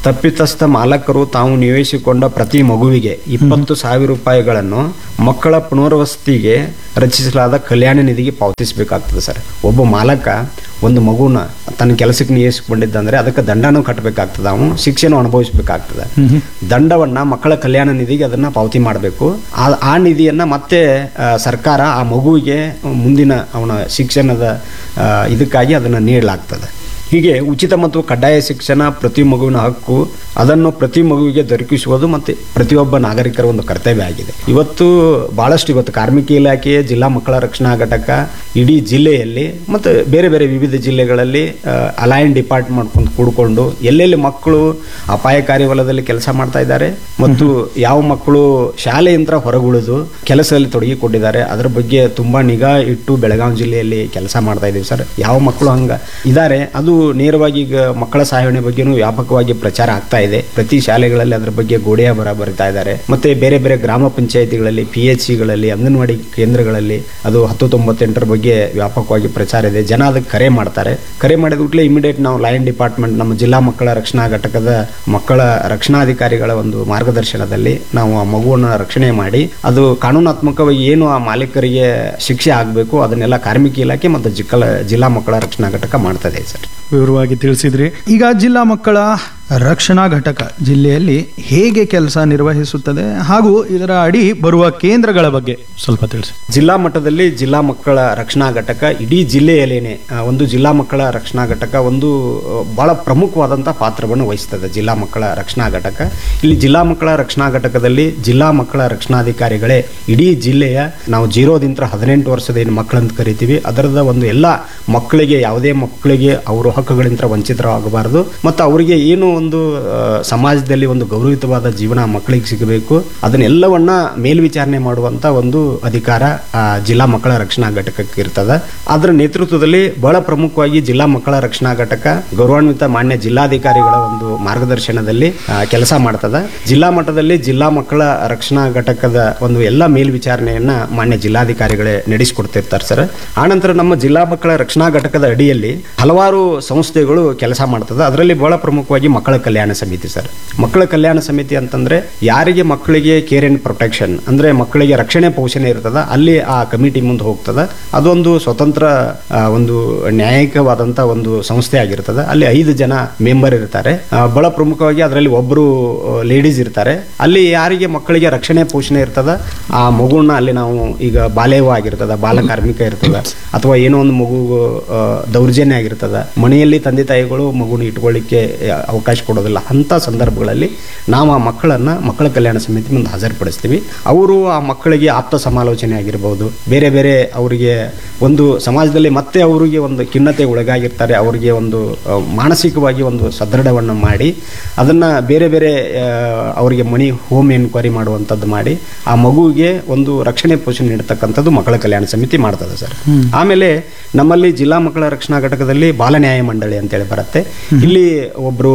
ತಪ್ಪಿತಸ್ಥ ಮಾಲಕರು ತಾವು ನಿವೇಶಿಸಿಕೊಂಡ ಪ್ರತಿ ಮಗುವಿಗೆ ಇಪ್ಪತ್ತು ಸಾವಿರ ರೂಪಾಯಿಗಳನ್ನು ಮಕ್ಕಳ ಪುನರ್ವಸತಿಗೆ ರಚಿಸಲಾದ ಕಲ್ಯಾಣ ನಿಧಿಗೆ ಪಾವತಿಸಬೇಕಾಗ್ತದೆ ಸರ್ ಒಬ್ಬ ಮಾಲಕ ಒಂದು ಮಗುನ ತನ್ನ ಕೆಲಸಕ್ಕೆ ನಿಯೋಜಿಸಿಕೊಂಡಿದ್ದಂದ್ರೆ ಅದಕ್ಕೆ ದಂಡನೂ ಕಟ್ಟಬೇಕಾಗ್ತದೆ ಅವನು ಶಿಕ್ಷೆನೂ ಅನುಭವಿಸಬೇಕಾಗ್ತದೆ ದಂಡವನ್ನ ಮಕ್ಕಳ ಕಲ್ಯಾಣ ನಿಧಿಗೆ ಅದನ್ನ ಪಾವತಿ ಮಾಡಬೇಕು ಆ ಆ ನಿಧಿಯನ್ನ ಮತ್ತೆ ಆ, ಸರ್ಕಾರ ಆ ಮಗುವಿಗೆ ಮುಂದಿನ ಅವನ ಶಿಕ್ಷಣದ ಆ, ಇದಕ್ಕಾಗಿ ಅದನ್ನು ನೀಡಲಾಗ್ತದೆ ಹೀಗೆ ಉಚಿತ ಮತ್ತು ಕಡ್ಡಾಯ ಶಿಕ್ಷಣ ಪ್ರತಿ ಮಗುವಿನ ಹಕ್ಕು ಅದನ್ನು ಪ್ರತಿ ಮಗುವಿಗೆ ದೊರಕಿಸುವುದು ಮತ್ತು ಪ್ರತಿಯೊಬ್ಬ ನಾಗರಿಕರ ಒಂದು ಕರ್ತವ್ಯ ಆಗಿದೆ ಇವತ್ತು ಬಹಳಷ್ಟು ಇವತ್ತು ಕಾರ್ಮಿಕ ಇಲಾಖೆಯ ಜಿಲ್ಲಾ ಮಕ್ಕಳ ರಕ್ಷಣಾ ಘಟಕ ಇಡೀ ಜಿಲ್ಲೆಯಲ್ಲಿ ಮತ್ತು ಬೇರೆ ಬೇರೆ ವಿವಿಧ ಜಿಲ್ಲೆಗಳಲ್ಲಿ ಅಲೈನ್ ಡಿಪಾರ್ಟ್ ಮಾಡ್ಕೊಂಡು ಕೂಡಿಕೊಂಡು ಎಲ್ಲೆಲ್ಲಿ ಮಕ್ಕಳು ಅಪಾಯಕಾರಿ ವಲಯದಲ್ಲಿ ಕೆಲಸ ಮಾಡ್ತಾ ಇದ್ದಾರೆ ಮತ್ತು ಯಾವ ಮಕ್ಕಳು ಶಾಲೆಯಿಂದ ಹೊರಗುಳಿದು ಕೆಲಸದಲ್ಲಿ ತೊಡಗಿಕೊಂಡಿದ್ದಾರೆ ಅದರ ಬಗ್ಗೆ ತುಂಬಾ ನಿಗಾ ಇಟ್ಟು ಬೆಳಗಾವಿ ಜಿಲ್ಲೆಯಲ್ಲಿ ಕೆಲಸ ಮಾಡ್ತಾ ಇದ್ದೀವಿ ಸರ್ ಯಾವ ಮಕ್ಕಳು ಹಂಗ ಇದ್ದಾರೆ ಅದು ನೇರವಾಗಿ ಈಗ ಮಕ್ಕಳ ಸಹಾಯಣೆ ಬಗ್ಗೆನೂ ವ್ಯಾಪಕವಾಗಿ ಪ್ರಚಾರ ಆಗ್ತಾ ಇದೆ ಪ್ರತಿ ಶಾಲೆಗಳಲ್ಲಿ ಅದರ ಬಗ್ಗೆ ಗೋಡೆಯ ಬರ ಬರಿತಾ ಇದ್ದಾರೆ ಮತ್ತೆ ಬೇರೆ ಬೇರೆ ಗ್ರಾಮ ಪಂಚಾಯಿತಿಗಳಲ್ಲಿ ಪಿ ಎಚ್ ಸಿಗಳಲ್ಲಿ ಅಂಗನವಾಡಿ ಕೇಂದ್ರಗಳಲ್ಲಿ ಅದು ಹತ್ತು ತೊಂಬತ್ತೆಂಟರ ಬಗ್ಗೆ ವ್ಯಾಪಕವಾಗಿ ಪ್ರಚಾರ ಇದೆ ಜನ ಅದಕ್ಕೆ ಕರೆ ಮಾಡ್ತಾರೆ ಕರೆ ಮಾಡಿದ ಕೂಡಲೇ ಇಮಿಡಿಯೇಟ್ ನಾವು ಲೈನ್ ಡಿಪಾರ್ಟ್ಮೆಂಟ್ ನಮ್ಮ ಜಿಲ್ಲಾ ಮಕ್ಕಳ ರಕ್ಷಣಾ ಘಟಕದ ಮಕ್ಕಳ ರಕ್ಷಣಾಧಿಕಾರಿಗಳ ಒಂದು ಮಾರ್ಗದರ್ಶನದಲ್ಲಿ ನಾವು ಆ ಮಗುವನ್ನು ರಕ್ಷಣೆ ಮಾಡಿ ಅದು ಕಾನೂನಾತ್ಮಕವಾಗಿ ಏನು ಆ ಮಾಲೀಕರಿಗೆ ಶಿಕ್ಷೆ ಆಗಬೇಕು ಅದನ್ನೆಲ್ಲ ಕಾರ್ಮಿಕ ಇಲಾಖೆ ಮತ್ತು ಜಿಕ್ಕಲ ಜಿಲ್ಲಾ ಮಕ್ಕಳ ರಕ್ಷಣಾ ಘಟಕ ಮಾಡ್ತದೆ ಸರ್ ವಿವರವಾಗಿ ತಿಳಿಸಿದ್ರಿ ಈಗ ಜಿಲ್ಲಾ ಮಕ್ಕಳ ರಕ್ಷಣಾ ಘಟಕ ಜಿಲ್ಲೆಯಲ್ಲಿ ಹೇಗೆ ಕೆಲಸ ನಿರ್ವಹಿಸುತ್ತದೆ ಹಾಗೂ ಇದರ ಅಡಿ ಬರುವ ಕೇಂದ್ರಗಳ ಬಗ್ಗೆ ಸ್ವಲ್ಪ ತಿಳಿಸಿ ಜಿಲ್ಲಾ ಮಟ್ಟದಲ್ಲಿ ಜಿಲ್ಲಾ ಮಕ್ಕಳ ರಕ್ಷಣಾ ಘಟಕ ಇಡೀ ಜಿಲ್ಲೆಯಲ್ಲೇನೆ ಆ, ಒಂದು ಜಿಲ್ಲಾ ಮಕ್ಕಳ ರಕ್ಷಣಾ ಘಟಕ ಒಂದು ಆ, ಬಹಳ ಪ್ರಮುಖವಾದಂಥ ಪಾತ್ರವನ್ನು ವಹಿಸ್ತದೆ ಜಿಲ್ಲಾ ಮಕ್ಕಳ ರಕ್ಷಣಾ ಘಟಕ ಇಲ್ಲಿ ಜಿಲ್ಲಾ ಮಕ್ಕಳ ರಕ್ಷಣಾ ಘಟಕದಲ್ಲಿ ಜಿಲ್ಲಾ ಮಕ್ಕಳ ರಕ್ಷಣಾಧಿಕಾರಿಗಳೇ ಇಡೀ ಜಿಲ್ಲೆಯ ನಾವು ಜೀರೋದಿಂದ ಹದಿನೆಂಟು ವರ್ಷದ ಏನು ಮಕ್ಕಳಂತ ಕರಿತೀವಿ ಅದರದ ಒಂದು ಎಲ್ಲ ಮಕ್ಕಳಿಗೆ ಯಾವುದೇ ಮಕ್ಕಳಿಗೆ ಅವರು ಹಕ್ಕುಗಳಿಂದ ವಂಚಿತರಾಗಬಾರದು ಮತ್ತು ಅವರಿಗೆ ಏನು ಒಂದು ಆ, ಸಮಾಜದಲ್ಲಿ ಒಂದು ಗೌರವಿತವಾದ ಜೀವನ ಮಕ್ಕಳಿಗೆ ಸಿಗಬೇಕು ಅದನ್ನೆಲ್ಲವನ್ನ ಮೇಲ್ವಿಚಾರಣೆ ಮಾಡುವಂತ ಒಂದು ಅಧಿಕಾರ ಆ, ಜಿಲ್ಲಾ ಮಕ್ಕಳ ರಕ್ಷಣಾ ಘಟಕಕ್ಕೆ ಇರ್ತದ ಅದರ ನೇತೃತ್ವದಲ್ಲಿ ಬಹಳ ಪ್ರಮುಖವಾಗಿ ಜಿಲ್ಲಾ ಮಕ್ಕಳ ರಕ್ಷಣಾ ಘಟಕ ಗೌರವಾನ್ವಿತ ಮಾನ್ಯ ಜಿಲ್ಲಾಧಿಕಾರಿಗಳ ಒಂದು ಮಾರ್ಗದರ್ಶನದಲ್ಲಿ ಕೆಲಸ ಮಾಡ್ತದ ಜಿಲ್ಲಾ ಮಟ್ಟದಲ್ಲಿ ಜಿಲ್ಲಾ ಮಕ್ಕಳ ರಕ್ಷಣಾ ಘಟಕದ ಒಂದು ಎಲ್ಲ ಮೇಲ್ವಿಚಾರಣೆಯನ್ನ ಮಾನ್ಯ ಜಿಲ್ಲಾಧಿಕಾರಿಗಳೇ ನಡೆಸಿಕೊಡ್ತಿರ್ತಾರೆ ಸರ್ ಆನಂತರ ನಮ್ಮ ಜಿಲ್ಲಾ ಮಕ್ಕಳ ರಕ್ಷಣಾ ಘಟಕದ ಅಡಿಯಲ್ಲಿ ಹಲವಾರು ಸಂಸ್ಥೆಗಳು ಕೆಲಸ ಮಾಡ್ತದೆ ಅದರಲ್ಲಿ ಬಹಳ ಪ್ರಮುಖವಾಗಿ ಮಕ್ಕಳ ಕಲ್ಯಾಣ ಸಮಿತಿ ಸರ್ ಮಕ್ಕಳ ಕಲ್ಯಾಣ ಸಮಿತಿ ಅಂತಂದ್ರೆ ಯಾರಿಗೆ ಮಕ್ಕಳಿಗೆ ಕೇರ್ ಅಂಡ್ ಪ್ರೊಟೆಕ್ಷನ್ ಅಂದ್ರೆ ಮಕ್ಕಳಿಗೆ ರಕ್ಷಣೆ ಪೋಷಣೆ ಇರ್ತದ ಅಲ್ಲಿ ಆ ಕಮಿಟಿ ಮುಂದೆ ಹೋಗ್ತದ ಅದೊಂದು ಸ್ವತಂತ್ರ ಆ, ಒಂದು ನ್ಯಾಯಿಕವಾದಂತ ಒಂದು ಸಂಸ್ಥೆ ಆಗಿರ್ತದೆ ಅಲ್ಲಿ ಐದು ಜನ ಮೆಂಬರ್ ಇರ್ತಾರೆ ಆ, ಬಹಳ ಪ್ರಮುಖವಾಗಿ ಅದರಲ್ಲಿ ಒಬ್ಬರು ಲೇಡೀಸ್ ಇರ್ತಾರೆ ಅಲ್ಲಿ ಯಾರಿಗೆ ಮಕ್ಕಳಿಗೆ ರಕ್ಷಣೆ ಪೋಷಣೆ ಇರ್ತದ ಆ ಮಗುನ ಅಲ್ಲಿ ನಾವು ಈಗ ಬಾಲ್ಯವ ಆಗಿರ್ತದ ಬಾಲ ಕಾರ್ಮಿಕ ಇರ್ತದ ಅಥವಾ ಏನೋ ಒಂದು ಮಗು ಆ, ದೌರ್ಜನ್ಯ ಆಗಿರ್ತದ ಮನೆಯಲ್ಲಿ ತಂದೆ ತಾಯಿಗಳು ಮಗುನ ಇಟ್ಕೊಳ್ಳಿಕ್ಕೆ ಆ, ಅವಕಾಶ ಕೊಡೋದಿಲ್ಲ ಅಂತ ಸಂದರ್ಭಗಳಲ್ಲಿ ನಾವು ಆ ಮಕ್ಕಳನ್ನ ಮಕ್ಕಳ ಕಲ್ಯಾಣ ಸಮಿತಿ ಮುಂದೆ ಹಾಜರುಪಡಿಸ್ತೀವಿ ಅವರು ಆ ಮಕ್ಕಳಿಗೆ ಆಪ್ತ ಸಮಾಲೋಚನೆ ಆಗಿರ್ಬೋದು ಬೇರೆ ಬೇರೆ ಅವರಿಗೆ ಒಂದು ಸಮಾಜದಲ್ಲಿ ಮತ್ತೆ ಅವರಿಗೆ ಒಂದು ಖಿನ್ನತೆ ಒಳಗಾಗಿರ್ತಾರೆ ಅವರಿಗೆ ಒಂದು ಆ, ಮಾನಸಿಕವಾಗಿ ಒಂದು ಸದೃಢವನ್ನು ಮಾಡಿ ಅದನ್ನ ಬೇರೆ ಬೇರೆ ಆ, ಅವರಿಗೆ ಮನಿ ಹೋಮ್ ಎನ್ಕ್ವೈರಿ ಮಾಡುವಂಥದ್ದು ಮಾಡಿ ಆ ಮಗುವಿಗೆ ಒಂದು ರಕ್ಷಣೆ ಪೋಷಣೆ ನೀಡತಕ್ಕಂಥದ್ದು ಮಕ್ಕಳ ಕಲ್ಯಾಣ ಸಮಿತಿ ಮಾಡ್ತದೆ ಸರ್ ಆಮೇಲೆ ನಮ್ಮಲ್ಲಿ ಜಿಲ್ಲಾ ಮಕ್ಕಳ ರಕ್ಷಣಾ ಘಟಕದಲ್ಲಿ ಬಾಲ ನ್ಯಾಯ ಮಂಡಳಿ ಅಂತೇಳಿ ಬರುತ್ತೆ ಇಲ್ಲಿ ಒಬ್ರು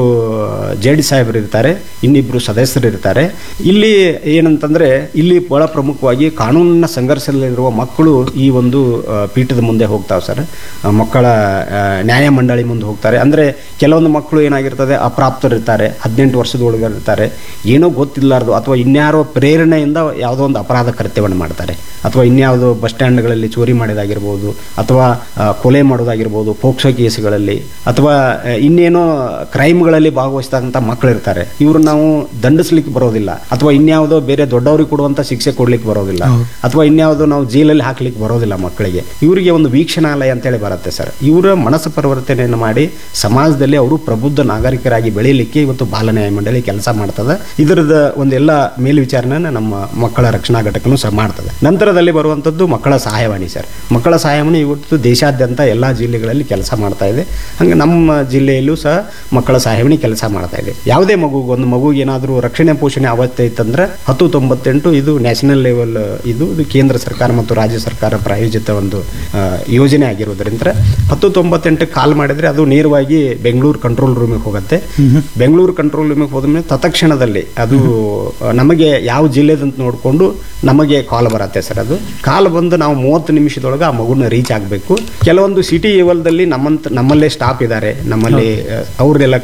ಜೆ ಡಿ ಸಾಹೇಬರು ಇರ್ತಾರೆ ಇನ್ನಿಬ್ರು ಸದಸ್ಯರು ಇರ್ತಾರೆ ಇಲ್ಲಿ ಏನಂತಂದ್ರೆ ಇಲ್ಲಿ ಬಹಳ ಪ್ರಮುಖವಾಗಿ ಕಾನೂನಿನ ಸಂಘರ್ಷದಲ್ಲಿರುವ ಮಕ್ಕಳು ಈ ಒಂದು ಆ, ಪೀಠದ ಮುಂದೆ ಹೋಗ್ತಾವೆ ಸರ್ ಆ, ಮಕ್ಕಳ ಆ, ನ್ಯಾಯ ಮಂಡಳಿ ಮುಂದೆ ಹೋಗ್ತಾರೆ ಅಂದ್ರೆ ಕೆಲವೊಂದು ಮಕ್ಕಳು ಏನಾಗಿರ್ತದೆ ಅಪ್ರಾಪ್ತರು ಇರ್ತಾರೆ ಹದಿನೆಂಟು ವರ್ಷದ ಒಳಗಡೆ ಇರ್ತಾರೆ ಏನೋ ಗೊತ್ತಿಲ್ಲಾರ್ದು ಅಥವಾ ಇನ್ಯಾರೋ ಪ್ರೇರಣೆಯಿಂದ ಯಾವುದೋ ಒಂದು ಅಪರಾಧ ಕೃತ್ಯವನ್ನು ಮಾಡ್ತಾರೆ ಅಥವಾ ಇನ್ಯಾವುದೋ ಬಸ್ ಸ್ಟ್ಯಾಂಡ್ಗಳಲ್ಲಿ ಚೋರಿ ಮಾಡಿದಾಗಿರ್ಬೋದು ಅಥವಾ ಆ, ಕೊಲೆ ಮಾಡೋದಾಗಿರ್ಬೋದು ಪೋಕ್ಸೋ ಕೇಸ್ಗಳಲ್ಲಿ ಅಥವಾ ಆ, ಇನ್ನೇನೋ ಕ್ರೈಮ್ಗಳಲ್ಲಿ ಭಾಗವಹಿಸಿದಂಥ ಮಕ್ಕಳು ಇರ್ತಾರೆ ಇವ್ರು ನಾವು ದಂಡಿಸ್ಲಿಕ್ಕೆ ಬರೋದಿಲ್ಲ ಅಥವಾ ಇನ್ಯಾವುದೋ ಬೇರೆ ದೊಡ್ಡವ್ರಿಗೆ ಕೊಡುವಂತ ಶಿಕ್ಷೆ ಕೊಡ್ಲಿಕ್ಕೆ ಬರೋದಿಲ್ಲ ಅಥವಾ ಇನ್ಯಾವುದೋ ನಾವು ಜೈಲಲ್ಲಿ ಹಾಕ್ಲಿಕ್ಕೆ ಬರೋದಿಲ್ಲ ಮಕ್ಕಳಿಗೆ ಇವರಿಗೆ ಒಂದು ವೀಕ್ಷಣಾಲಯ ಅಂತೇಳಿ ಬರುತ್ತೆ ಸರ್ ಇವರ ಮನಸ್ಸು ಪರಿವರ್ತನೆಯನ್ನು ಮಾಡಿ ಸಮಾಜದಲ್ಲಿ ಅವರು ಪ್ರಬುದ್ಧ ನಾಗರಿಕರಾಗಿ ಬೆಳೀಲಿಕ್ಕೆ ಇವತ್ತು ಬಾಲ ನ್ಯಾಯ ಮಂಡಳಿ ಕೆಲಸ ಮಾಡ್ತದೆ ಇದರದ ಒಂದೆಲ್ಲ ಮೇಲ್ವಿಚಾರಣೆನ ನಮ್ಮ ಮಕ್ಕಳ ರಕ್ಷಣಾ ಘಟಕನು ಸಹ ಮಾಡ್ತದೆ ನಂತರದಲ್ಲಿ ಬರುವಂಥದ್ದು ಮಕ್ಕಳ ಸಹಾಯವಾಣಿ ಸರ್ ಮಕ್ಕಳ ಸಹಾಯವಾಣಿ ಇವತ್ತು ದೇಶಾದ್ಯಂತ ಎಲ್ಲ ಜಿಲ್ಲೆಗಳಲ್ಲಿ ಕೆಲಸ ಮಾಡ್ತಾ ಇದೆ ಹಂಗೆ ನಮ್ಮ ಜಿಲ್ಲೆಯಲ್ಲೂ ಸಹ ಮಕ್ಕಳ ಸಹಾಯವಾಣಿ ಕೆಲಸ ಮಾಡ್ತಾ ಇದೆ ಯಾವುದೇ ಮಗುಗೆ ಒಂದು ಮಗುಗೆ ಏನಾದರೂ ರಕ್ಷಣೆ ಪೋಷಣೆ ಅವಶ್ಯ ಇತ್ತಂದ್ರೆ ಹತ್ತು ತೊಂಬತ್ತೆಂಟು ಇದು ನ್ಯಾಷನಲ್ ಲೆವೆಲ್ ಇದು ಇದು ಕೇಂದ್ರ ಸರ್ಕಾರ ಮತ್ತು ರಾಜ್ಯ ಸರ್ಕಾರ ಪ್ರಾಯೋಜಿತ ಒಂದು ಆ, ಯೋಜನೆ ಆಗಿರೋದ್ರಿಂದ ಹತ್ತು ತೊಂಬತ್ತೆಂಟಕ್ಕೆ ಕಾಲ್ ಮಾಡಿದ್ರೆ ಅದು ನೇರವಾಗಿ ಬೆಂಗಳೂರು ಕಂಟ್ರೋಲ್ ರೂಮಿಗೆ ಹೋಗುತ್ತೆ ಬೆಂಗಳೂರು ಕಂಟ್ರೋಲ್ ರೂಮಿಗೆ ಹೋದ ಮೇಲೆ ತತ್ಕ್ಷಣದಲ್ಲಿ ಅದು ಆ, ನಮಗೆ ಯಾವ ಜಿಲ್ಲೆದಂತ ನೋಡಿಕೊಂಡು ನಮಗೆ ಕಾಲ್ ಬರುತ್ತೆ ಸರ್ ಅದು ಕಾಲ್ ಬಂದು ನಾವು ಮೂವತ್ತು ನಿಮಿಷದೊಳಗೆ ಆ ಮಗುನ ರೀಚ್ ಆಗಬೇಕು ಕೆಲವೊಂದು ಸಿಟಿ ಲೆವೆಲ್ದಲ್ಲಿ ನಮ್ಮಂತ ನಮ್ಮಲ್ಲೇ ಸ್ಟಾಫ್ ಇದ್ದಾರೆ ನಮ್ಮಲ್ಲಿ ಆ, ಅವ್ರನ್ನೆಲ್ಲ ಕಳಿಸ್ಕೊಡ್ತೀವಿ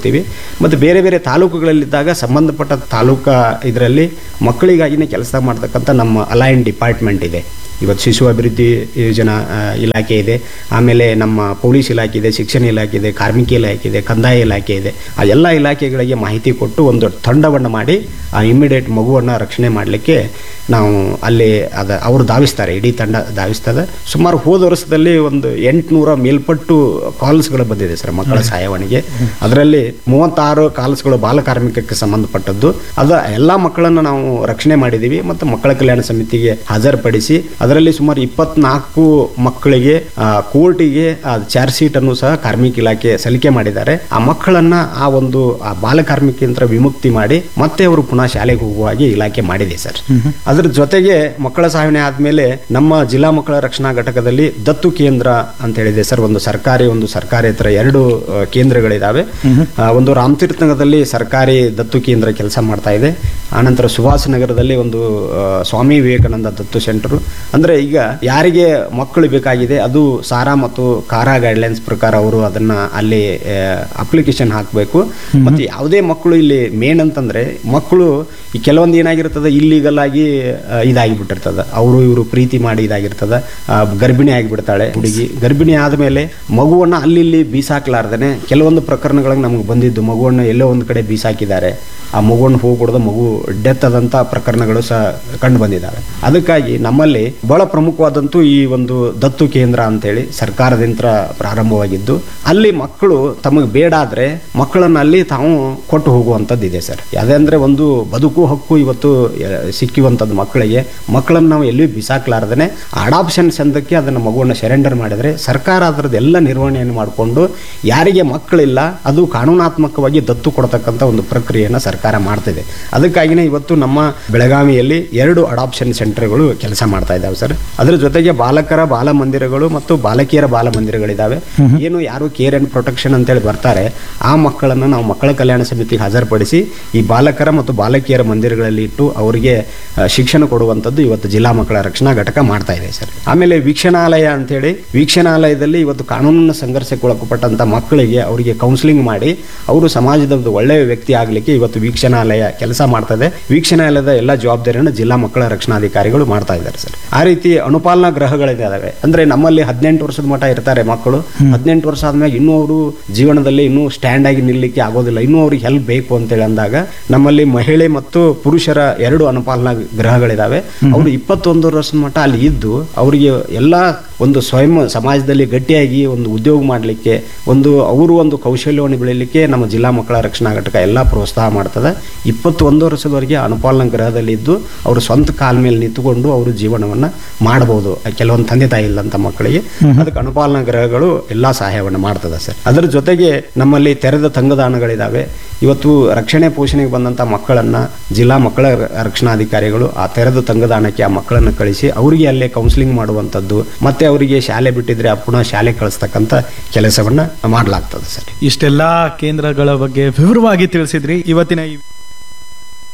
ಹೋಗ್ತೀವಿ ಮತ್ತು ಬೇರೆ ಬೇರೆ ತಾಲೂಕುಗಳಲ್ಲಿದ್ದಾಗ ಸಂಬಂಧಪಟ್ಟ ತಾಲೂಕಾ ಇದರಲ್ಲಿ ಮಕ್ಕಳಿಗಾಗಿನೇ ಕೆಲಸ ಮಾಡ್ತಕ್ಕಂಥ ನಮ್ಮ ಅಲೈನ್ ಡಿಪಾರ್ಟ್ಮೆಂಟ್ ಇದೆ ಇವತ್ತು ಶಿಶು ಅಭಿವೃದ್ಧಿ ಯೋಜನಾ ಆ, ಇಲಾಖೆ ಇದೆ ಆಮೇಲೆ ನಮ್ಮ ಪೊಲೀಸ್ ಇಲಾಖೆ ಇದೆ ಶಿಕ್ಷಣ ಇಲಾಖೆ ಇದೆ ಕಾರ್ಮಿಕ ಇಲಾಖೆ ಇದೆ ಕಂದಾಯ ಇಲಾಖೆ ಇದೆ ಆ ಎಲ್ಲ ಇಲಾಖೆಗಳಿಗೆ ಮಾಹಿತಿ ಕೊಟ್ಟು ಒಂದು ತಂಡವನ್ನು ಮಾಡಿ ಆ ಇಮ್ಮಿಡಿಯೇಟ್ ಮಗುವನ್ನು ರಕ್ಷಣೆ ಮಾಡಲಿಕ್ಕೆ ನಾವು ಅಲ್ಲಿ ಅದ ಅವರು ಧಾವಿಸ್ತಾರೆ ಇಡೀ ತಂಡ ಧಾವಿಸ್ತದೆ ಸುಮಾರು ಹೋದ ವರ್ಷದಲ್ಲಿ ಒಂದು ಎಂಟುನೂರ ಮೇಲ್ಪಟ್ಟು ಕಾಲ್ಸ್ಗಳು ಬಂದಿದೆ ಸರ್ ಮಕ್ಕಳ ಸಹಾಯವಾಣಿಗೆ ಅದರಲ್ಲಿ ಮೂವತ್ತಾರು ಕಾಲ್ಸ್ಗಳು ಬಾಲ ಕಾರ್ಮಿಕಕ್ಕೆ ಸಂಬಂಧಪಟ್ಟದ್ದು ಅದ ಎಲ್ಲ ಮಕ್ಕಳನ್ನು ನಾವು ರಕ್ಷಣೆ ಮಾಡಿದ್ದೀವಿ ಮತ್ತು ಮಕ್ಕಳ ಕಲ್ಯಾಣ ಸಮಿತಿಗೆ ಹಾಜರುಪಡಿಸಿ ಅದರಲ್ಲಿ ಸುಮಾರು ಇಪ್ಪತ್ನಾಲ್ಕು ಮಕ್ಕಳಿಗೆ ಆ, ಕೋರ್ಟಿಗೆ ಆ ಚಾರ್ಜ್ ಶೀಟ್ ಅನ್ನು ಸಹ ಕಾರ್ಮಿಕ ಇಲಾಖೆ ಸಲ್ಲಿಕೆ ಮಾಡಿದ್ದಾರೆ ಆ ಮಕ್ಕಳನ್ನ ಆ ಒಂದು ಆ ಬಾಲ ಕಾರ್ಮಿಕಂತ್ರ ವಿಮುಕ್ತಿ ಮಾಡಿ ಮತ್ತೆ ಅವರು ಪುನಃ ಶಾಲೆಗೆ ಹೋಗುವ ಹಾಗೆ ಇಲಾಖೆ ಮಾಡಿದೆ ಸರ್ ಅದ್ರ ಜೊತೆಗೆ ಮಕ್ಕಳ ಸಾವಿನ ಆದ್ಮೇಲೆ ನಮ್ಮ ಜಿಲ್ಲಾ ಮಕ್ಕಳ ರಕ್ಷಣಾ ಘಟಕದಲ್ಲಿ ದತ್ತು ಕೇಂದ್ರ ಅಂತ ಹೇಳಿದೆ ಸರ್ ಒಂದು ಸರ್ಕಾರಿ ಒಂದು ಸರ್ಕಾರೇತರ ಎರಡು ಆ, ಕೇಂದ್ರಗಳಿದಾವೆ ಆ, ಒಂದು ರಾಮತೀರ್ಥ ನಗರದಲ್ಲಿ ಸರ್ಕಾರಿ ದತ್ತು ಕೇಂದ್ರ ಕೆಲಸ ಮಾಡ್ತಾ ಇದೆ ಆನಂತರ ಸುಭಾಷ್ ನಗರದಲ್ಲಿ ಒಂದು ಆ, ಸ್ವಾಮಿ ವಿವೇಕಾನಂದ ದತ್ತು ಸೆಂಟರ್ ಅಂದ್ರೆ ಈಗ ಯಾರಿಗೆ ಮಕ್ಕಳು ಬೇಕಾಗಿದೆ ಅದು ಸಾರಾ ಮತ್ತು ಕಾರಾ ಗೈಡ್ಲೈನ್ಸ್ ಪ್ರಕಾರ ಅವರು ಅದನ್ನ ಅಲ್ಲಿ ಅಪ್ಲಿಕೇಶನ್ ಹಾಕಬೇಕು ಮತ್ತೆ ಯಾವುದೇ ಮಕ್ಕಳು ಇಲ್ಲಿ ಮೇನ್ ಅಂತಂದ್ರೆ ಮಕ್ಕಳು ಈ ಕೆಲವೊಂದು ಏನಾಗಿರ್ತದೆ ಇಲ್ಲಿಗಲ್ ಆಗಿ ಆ, ಇದಾಗಿಬಿಟ್ಟಿರ್ತದೆ ಅವರು ಇವರು ಪ್ರೀತಿ ಮಾಡಿ ಇದಾಗಿರ್ತದೆ ಆ, ಗರ್ಭಿಣಿ ಆಗಿಬಿಡ್ತಾಳೆ ಹುಡುಗಿ ಗರ್ಭಿಣಿ ಆದಮೇಲೆ ಮಗುವನ್ನ ಅಲ್ಲಿ ಇಲ್ಲಿ ಬೀಸಾಕ್ಲಾರ್ದೇನೆ ಕೆಲವೊಂದು ಪ್ರಕರಣಗಳಿಗೆ ನಮಗೆ ಬಂದಿದ್ದು ಮಗುವನ್ನ ಎಲ್ಲೋ ಒಂದು ಕಡೆ ಬೀಸಾಕಿದ್ದಾರೆ ಆ ಮಗುವನ್ನು ಹೋಗ್ಬಿಡ್ದು ಮಗು ಡೆತ್ ಆದಂಥ ಪ್ರಕರಣಗಳು ಸಹ ಕಂಡು ಬಂದಿದ್ದಾವೆ ಅದಕ್ಕಾಗಿ ನಮ್ಮಲ್ಲಿ ಬಹಳ ಪ್ರಮುಖವಾದಂತೂ ಈ ಒಂದು ದತ್ತು ಕೇಂದ್ರ ಅಂತೇಳಿ ಸರ್ಕಾರದಿಂದ ಪ್ರಾರಂಭವಾಗಿದ್ದು ಅಲ್ಲಿ ಮಕ್ಕಳು ತಮಗೆ ಬೇಡ ಆದ್ರೆ ಮಕ್ಕಳನ್ನ ಅಲ್ಲಿ ತಾವು ಕೊಟ್ಟು ಹೋಗುವಂಥದ್ದು ಇದೆ ಸರ್ ಯಾವ್ದಂದ್ರೆ ಒಂದು ಬದುಕು ಹಕ್ಕು ಇವತ್ತು ಆ, ಸಿಕ್ಕಿರುವಂಥದ್ದು ಮಕ್ಕಳಿಗೆ ಮಕ್ಕಳನ್ನ ನಾವು ಎಲ್ಲಿ ಬಿಸಾಕ್ಲಾರ್ದೇ ಅಡಾಪ್ಷನ್ ಚಂದಕ್ಕೆ ಅದನ್ನು ಮಗುವನ್ನು ಸರೆಂಡರ್ ಮಾಡಿದ್ರೆ ಸರ್ಕಾರ ಅದರದ್ದು ಎಲ್ಲ ನಿರ್ವಹಣೆಯನ್ನು ಮಾಡಿಕೊಂಡು ಯಾರಿಗೆ ಮಕ್ಕಳಿಲ್ಲ ಅದು ಕಾನೂನಾತ್ಮಕವಾಗಿ ದತ್ತು ಕೊಡ್ತಕ್ಕಂಥ ಒಂದು ಪ್ರಕ್ರಿಯೆಯನ್ನು ಸರ್ಕಾರ ಮಾಡ್ತಿದೆ ಅದಕ್ಕಾಗಿನೇ ಇವತ್ತು ನಮ್ಮ ಬೆಳಗಾವಿಯಲ್ಲಿ ಎರಡು ಅಡಾಪ್ಷನ್ ಸೆಂಟರ್ಗಳು ಕೆಲಸ ಮಾಡ್ತಾ ಇದ್ದಾವೆ ಸರ್ ಅದರ ಜೊತೆಗೆ ಬಾಲಕರ ಬಾಲ ಮಂದಿರಗಳು ಮತ್ತು ಬಾಲಕಿಯರ ಬಾಲ ಮಂದಿರಗಳಿದ್ದಾವೆ ಏನು ಯಾರು ಕೇರ್ ಅಂಡ್ ಪ್ರೊಟೆಕ್ಷನ್ ಅಂತೇಳಿ ಬರ್ತಾರೆ ಆ ಮಕ್ಕಳನ್ನು ನಾವು ಮಕ್ಕಳ ಕಲ್ಯಾಣ ಸಮಿತಿಗೆ ಹಾಜರುಪಡಿಸಿ ಈ ಬಾಲಕರ ಮತ್ತು ಬಾಲಕಿಯರ ಮಂದಿರಗಳಲ್ಲಿ ಇಟ್ಟು ಅವರಿಗೆ ಆ, ಶಿಕ್ಷಣ ಕೊಡುವಂಥದ್ದು ಇವತ್ತು ಜಿಲ್ಲಾ ಮಕ್ಕಳ ರಕ್ಷಣಾ ಘಟಕ ಮಾಡ್ತಾ ಇದೆ ಸರ್ ಆಮೇಲೆ ವೀಕ್ಷಣಾಲಯ ಅಂತೇಳಿ ವೀಕ್ಷಣಾಲಯದಲ್ಲಿ ಇವತ್ತು ಕಾನೂನಿನ ಸಂಘರ್ಷಕ್ಕೆ ಒಳಪಟ್ಟಂತ ಮಕ್ಕಳಿಗೆ ಅವರಿಗೆ ಕೌನ್ಸಿಲಿಂಗ್ ಮಾಡಿ ಅವರು ಸಮಾಜದ ಒಂದು ಒಳ್ಳೆಯ ವ್ಯಕ್ತಿ ಆಗಲಿಕ್ಕೆ ಇವತ್ತು ವೀಕ್ಷಣಾಲಯ ಕೆಲಸ ಮಾಡ್ತದೆ ವೀಕ್ಷಣಾಲಯದ ಎಲ್ಲ ಜವಾಬ್ದಾರಿಯನ್ನು ಜಿಲ್ಲಾ ಮಕ್ಕಳ ರಕ್ಷಣಾಧಿಕಾರಿಗಳು ಮಾಡ್ತಾ ಇದ್ದಾರೆ ಸರ್ ಆ ರೀತಿ ಅನುಪಾಲನಾ ಗ್ರಹಗಳಿದ್ದಾವೆ ಅಂದ್ರೆ ನಮ್ಮಲ್ಲಿ ಹದಿನೆಂಟು ವರ್ಷದ ಮಟ್ಟ ಇರ್ತಾರೆ ಮಕ್ಕಳು ಹದಿನೆಂಟು ವರ್ಷ ಆದ್ಮೇಲೆ ಇನ್ನೂ ಅವರು ಜೀವನದಲ್ಲಿ ಇನ್ನೂ ಸ್ಟ್ಯಾಂಡ್ ಆಗಿ ನಿಲ್ಲಲಿಕ್ಕೆ ಆಗೋದಿಲ್ಲ ಇನ್ನೂ ಅವ್ರಿಗೆ ಹೆಲ್ಪ್ ಬೇಕು ಅಂತೇಳಿ ಅಂದಾಗ ನಮ್ಮಲ್ಲಿ ಮಹಿಳೆ ಮತ್ತು ಪುರುಷರ ಎರಡು ಅನುಪಾಲನಾ ಗ್ರಹಗಳಿದಾವೆ ಅವರು ಇಪ್ಪತ್ತೊಂದು ವರ್ಷದ ಮಟ್ಟ ಅಲ್ಲಿ ಇದ್ದು ಅವರಿಗೆ ಎಲ್ಲ ಒಂದು ಸ್ವಯಂ ಸಮಾಜದಲ್ಲಿ ಗಟ್ಟಿಯಾಗಿ ಒಂದು ಉದ್ಯೋಗ ಮಾಡಲಿಕ್ಕೆ ಒಂದು ಅವರು ಒಂದು ಕೌಶಲ್ಯವನ್ನು ಬೆಳೀಲಿಕ್ಕೆ ನಮ್ಮ ಜಿಲ್ಲಾ ಮಕ್ಕಳ ರಕ್ಷಣಾ ಘಟಕ ಎಲ್ಲ ಪ್ರೋತ್ಸಾಹ ಮಾಡ್ತದೆ ಇಪ್ಪತ್ತೊಂದು ವರ್ಷದವರೆಗೆ ಅನುಪಾಲನಾ ಗ್ರಹದಲ್ಲಿ ಇದ್ದು ಅವರು ಸ್ವಂತ ಕಾಲ ಮೇಲೆ ನಿಂತುಕೊಂಡು ಅವರು ಜೀವನವನ್ನ ಮಾಡಬಹುದು ಕೆಲವೊಂದು ತಂದೆ ತಾಯಿ ಇಲ್ಲಂತ ಮಕ್ಕಳಿಗೆ ಅದಕ್ಕೆ ಅನುಪಾಲನಾ ಗ್ರಹಗಳು ಎಲ್ಲಾ ಸಹಾಯವನ್ನು ಮಾಡ್ತದೆ ಸರ್ ಅದರ ಜೊತೆಗೆ ನಮ್ಮಲ್ಲಿ ತೆರೆದ ತಂಗದಾನಗಳಿದಾವೆ ಇವತ್ತು ರಕ್ಷಣೆ ಪೋಷಣೆಗೆ ಬಂದಂತ ಮಕ್ಕಳನ್ನ ಜಿಲ್ಲಾ ಮಕ್ಕಳ ರ- ರಕ್ಷಣಾಧಿಕಾರಿಗಳು ಆ ತೆರೆದ ತಂಗದಾನಕ್ಕೆ ಆ ಮಕ್ಕಳನ್ನ ಕಳಿಸಿ ಅವರಿಗೆ ಅಲ್ಲೇ ಕೌನ್ಸಿಲಿಂಗ್ ಮಾಡುವಂಥದ್ದು ಮತ್ತೆ ಅವರಿಗೆ ಶಾಲೆ ಬಿಟ್ಟಿದ್ರೆ ಆ ಪುನಃ ಶಾಲೆ ಕಳಿಸ್ತಕ್ಕಂಥ ಕೆಲಸವನ್ನ ಮಾಡಲಾಗ್ತದೆ ಸರ್ ಇಷ್ಟೆಲ್ಲಾ ಕೇಂದ್ರಗಳ ಬಗ್ಗೆ ವಿವರವಾಗಿ ತಿಳಿಸಿದ್ರಿ ಇವತ್ತಿನ ಈ